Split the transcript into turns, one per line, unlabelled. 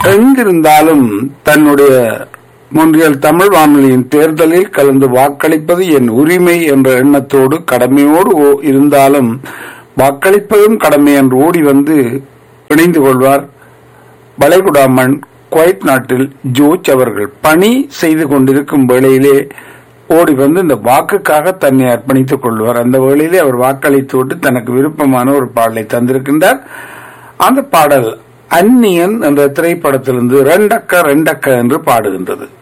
எங்கிருந்தாலும் தன்னுடைய முன்றியல் தமிழ் வானொலியின் தேர்தலில் கலந்து வாக்களிப்பது என் உரிமை என்ற எண்ணத்தோடு கடமையோடு ஓ- இருந்தாலும் வாக்களிப்பதும் கடமை என்று ஓடி வந்து இணைந்து கொள்வார் வளைகுடாமண் குவைத் நாட்டில் ஜோர்ஜ் அவர்கள் பணி செய்து கொண்டிருக்கும் வேளையிலே ஓடி வந்து இந்த வாக்குக்காக தன்னை அர்ப்பணித்துக் கொள்வார் அந்த வேளையிலே அவர் வாக்களித்து விட்டு தனக்கு விருப்பமான ஒரு பாடலை தந்திருக்கின்றார் அந்த பாடல் அந்நியன் என்ற திரைப்படத்திலிருந்து ரெண்டக்க ரெண்டக்க என்று பாடுகின்றது